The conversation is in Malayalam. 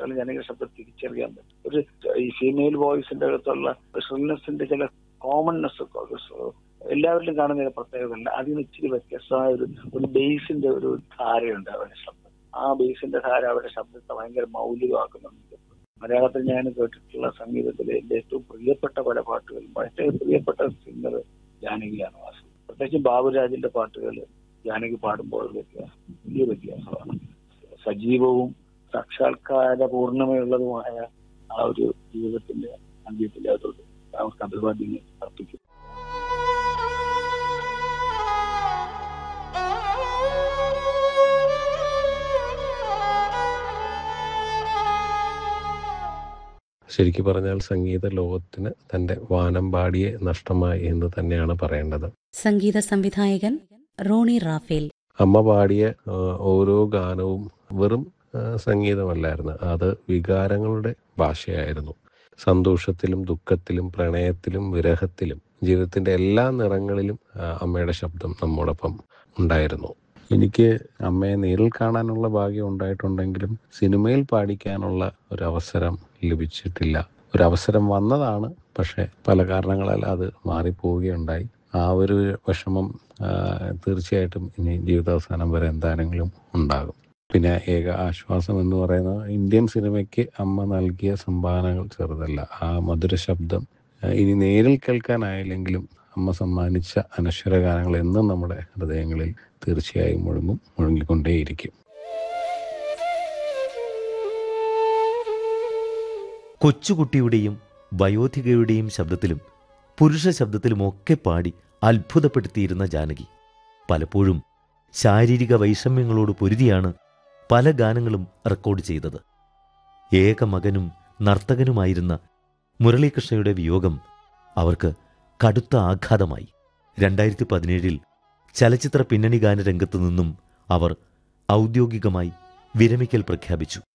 കേട്ടാലും ജനകീയ ശബ്ദം തിരിച്ചറിയാൻ പറ്റും ഒരു ഈ ഫീമെയിൽ വോയിസിന്റെ അകത്തുള്ള ഷ്രിൽനെസിന്റെ ചില കോമൺനെസ് എല്ലാവരിലും കാണുന്ന ഒരു പ്രത്യേകത ഉണ്ട് അതിൽ നിന്ന് ഇച്ചിരി വ്യത്യസ്തമായ ഒരു ഒരു ബേസിന്റെ ഒരു ധാരയുണ്ട് അവരുടെ ശബ്ദം ആ ബേസിന്റെ ധാര അവരുടെ ശബ്ദത്തെ ഭയങ്കര മൗലികമാക്കുന്നുണ്ട് മലയാളത്തിൽ ഞാൻ കേട്ടിട്ടുള്ള സംഗീതത്തിലെ എന്റെ ഏറ്റവും പ്രിയപ്പെട്ട പല പാട്ടുകളും ഏറ്റവും പ്രിയപ്പെട്ട സിംഗർ ജാനകിയാണ് വാസു പ്രത്യേകിച്ച് ബാബുരാജിന്റെ പാട്ടുകൾ ജാനകി പാടുമ്പോൾ വ്യത്യാസം വലിയ വ്യത്യാസമാണ് സജീവവും സാക്ഷാത്കാര പൂർണ്ണമയുള്ളതുമായ ആ ഒരു ജീവിതത്തിന്റെ അന്ത്യത്തിന്റെ അതോട് അവർക്ക് അഭിവാദ്യങ്ങൾ അർപ്പിക്കും ശരിക്കു പറഞ്ഞാൽ സംഗീത ലോകത്തിന് തന്റെ വാനമ്പാടിയെ നഷ്ടമായി എന്ന് തന്നെയാണ് പറയേണ്ടത് സംഗീത സംവിധായകൻ റോണി റാഫേൽ അമ്മ പാടിയ ആ, ഓരോ ഗാനവും വെറും ആ, സംഗീതമല്ലായിരുന്നു അത് വികാരങ്ങളുടെ ഭാഷയായിരുന്നു സന്തോഷത്തിലും ദുഃഖത്തിലും പ്രണയത്തിലും വിരഹത്തിലും ജീവിതത്തിന്റെ എല്ലാ നിറങ്ങളിലും ആ, അമ്മയുടെ ശബ്ദം നമ്മോടൊപ്പം ഉണ്ടായിരുന്നു എനിക്ക് അമ്മയെ നേരിൽ കാണാനുള്ള ഭാഗ്യം ഉണ്ടായിട്ടുണ്ടെങ്കിലും സിനിമയിൽ പാടിക്കാനുള്ള ഒരു അവസരം ലഭിച്ചിട്ടില്ല ഒരു അവസരം വന്നതാണ് പക്ഷെ പല കാരണങ്ങളാൽ അത് മാറിപ്പോവുകയുണ്ടായി ആ ഒരു വിഷമം ആ, തീർച്ചയായിട്ടും ഇനി ജീവിതാവസാനം വരെ എന്താണെങ്കിലും ഉണ്ടാകും പിന്നെ ഏക ആശ്വാസം എന്ന് പറയുന്നത് ഇന്ത്യൻ സിനിമയ്ക്ക് അമ്മ നൽകിയ സംഭാവനകൾ ചെറുതല്ല ആ മധുര ശബ്ദം ആ, ഇനി നേരിൽ കേൾക്കാനായില്ലെങ്കിലും അമ്മ സമ്മാനിച്ച അനശ്വര ഗാനങ്ങൾ എന്നും നമ്മുടെ ഹൃദയങ്ങളിൽ തീർച്ചയായും മുഴങ്ങും മുഴങ്ങിക്കൊണ്ടേയിരിക്കും കൊച്ചുകുട്ടിയുടെയും വയോധികയുടെയും ശബ്ദത്തിലും പുരുഷ ശബ്ദത്തിലുമൊക്കെ പാടി അത്ഭുതപ്പെടുത്തിയിരുന്ന ജാനകി പലപ്പോഴും ശാരീരിക വൈഷമ്യങ്ങളോട് പൊരുതിയാണ് പല ഗാനങ്ങളും റെക്കോർഡ് ചെയ്തത് ഏക മകനും നർത്തകനുമായിരുന്ന മുരളീകൃഷ്ണയുടെ വിയോഗം അവർക്ക് കടുത്ത ആഘാതമായി രണ്ടായിരത്തി പതിനേഴിൽ ചലച്ചിത്ര പിന്നണി ഗാനരംഗത്തു നിന്നും അവർ ഔദ്യോഗികമായി വിരമിക്കൽ പ്രഖ്യാപിച്ചു